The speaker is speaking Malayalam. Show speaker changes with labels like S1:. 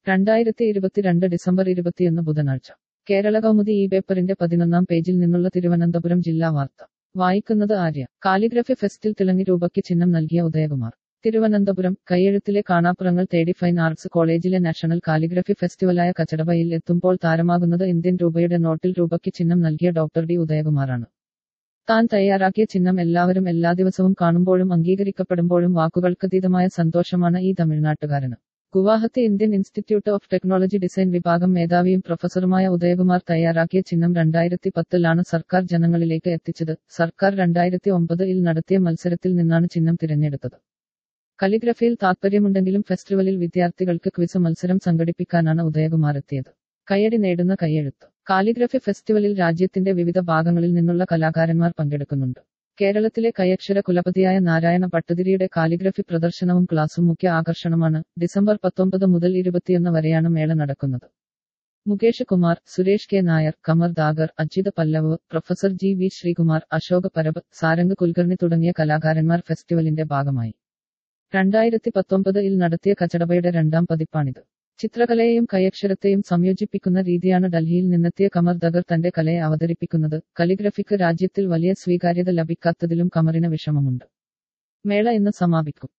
S1: രണ്ടായിരത്തി ഇരുപത്തിരണ്ട് ഡിസംബർ ഇരുപത്തിയൊന്ന് ബുധനാഴ്ച കേരള കൗമുദി ഈ പേപ്പറിന്റെ പതിനൊന്നാം പേജിൽ നിന്നുള്ള തിരുവനന്തപുരം ജില്ലാ വാർത്ത വായിക്കുന്നത് ആര്യ കാലിഗ്രഫി ഫെസ്റ്റിൽ തിളങ്ങി രൂപയ്ക്ക് ചിഹ്നം നൽകിയ ഉദയകുമാർ തിരുവനന്തപുരം കയ്യെഴുത്തിലെ കാണാപ്പുറങ്ങൾ തേടി ഫൈൻ ആർട്സ് കോളേജിലെ നാഷണൽ കാലിഗ്രഫി ഫെസ്റ്റിവലായ കച്ചടവയിൽ എത്തുമ്പോൾ താരമാകുന്നത് ഇന്ത്യൻ രൂപയുടെ നോട്ടിൽ രൂപയ്ക്ക് ചിഹ്നം നൽകിയ ഡോക്ടർ ഡി ഉദയകുമാറാണ് താൻ തയ്യാറാക്കിയ ചിഹ്നം എല്ലാവരും എല്ലാ ദിവസവും കാണുമ്പോഴും അംഗീകരിക്കപ്പെടുമ്പോഴും വാക്കുകൾക്കതീതമായ സന്തോഷമാണ് ഈ തമിഴ്നാട്ടുകാരന് Guwahati Indian institute of technology design വിഭാഗം മേധാവിയും പ്രൊഫസറുമായ ഉദയകുമാർ തയ്യാറാക്കിയ ചിഹ്നം രണ്ടായിരത്തി പത്തിലാണ് സർക്കാർ ജനങ്ങളിലേക്ക് എത്തിച്ചത് സർക്കാർ രണ്ടായിരത്തി ഒമ്പതിൽ നടത്തിയ മത്സരത്തിൽ നിന്നാണ് ചിഹ്നം തിരഞ്ഞെടുത്തത് കലിഗ്രഫിയിൽ താത്പര്യമുണ്ടെങ്കിലും ഫെസ്റ്റിവലിൽ വിദ്യാർത്ഥികൾക്ക് ക്വിസ് മത്സരം സംഘടിപ്പിക്കാനാണ് ഉദയകുമാർ എത്തിയത് കയ്യടി നേടുന്ന കയ്യെഴുത്ത് കാലിഗ്രഫി ഫെസ്റ്റിവലിൽ രാജ്യത്തിന്റെ വിവിധ ഭാഗങ്ങളിൽ നിന്നുള്ള കലാകാരന്മാർ പങ്കെടുക്കുന്നുണ്ട് കേരളത്തിലെ കൈയക്ഷര കുലപതിയായ നാരായണ ഭട്ടതിരിയുടെ കാലിഗ്രഫി പ്രദർശനവും ക്ലാസും മുഖ്യ ആകർഷണമാണ് ഡിസംബർ പത്തൊമ്പത് മുതൽ ഇരുപത്തിയൊന്ന് വരെയാണ് മേള നടക്കുന്നത് Mukesh Kumar Suresh K Nair Qamar Dagar Ajith Pallav professor G V Sreekumar Ashok Parab Sarang Kulkarni തുടങ്ങിയ കലാകാരന്മാർ ഫെസ്റ്റിവലിന്റെ ഭാഗമായി രണ്ടായിരത്തി പത്തൊമ്പതിൽ നടത്തിയ കച്ചടബയുടെ രണ്ടാം പതിപ്പാണിത് ചിത്രകലയെയും കൈയക്ഷരത്തെയും സംയോജിപ്പിക്കുന്ന രീതിയാണ് ഡൽഹിയിൽ നിന്നെത്തിയ കമർ ദഗർ തന്റെ കലയെ അവതരിപ്പിക്കുന്നത് കലിഗ്രഫിക്ക് രാജ്യത്തിൽ വലിയ സ്വീകാര്യത ലഭിക്കാത്തതിലും കമറിന് വിഷമമുണ്ട് മേള ഇന്ന് സമാപിക്കും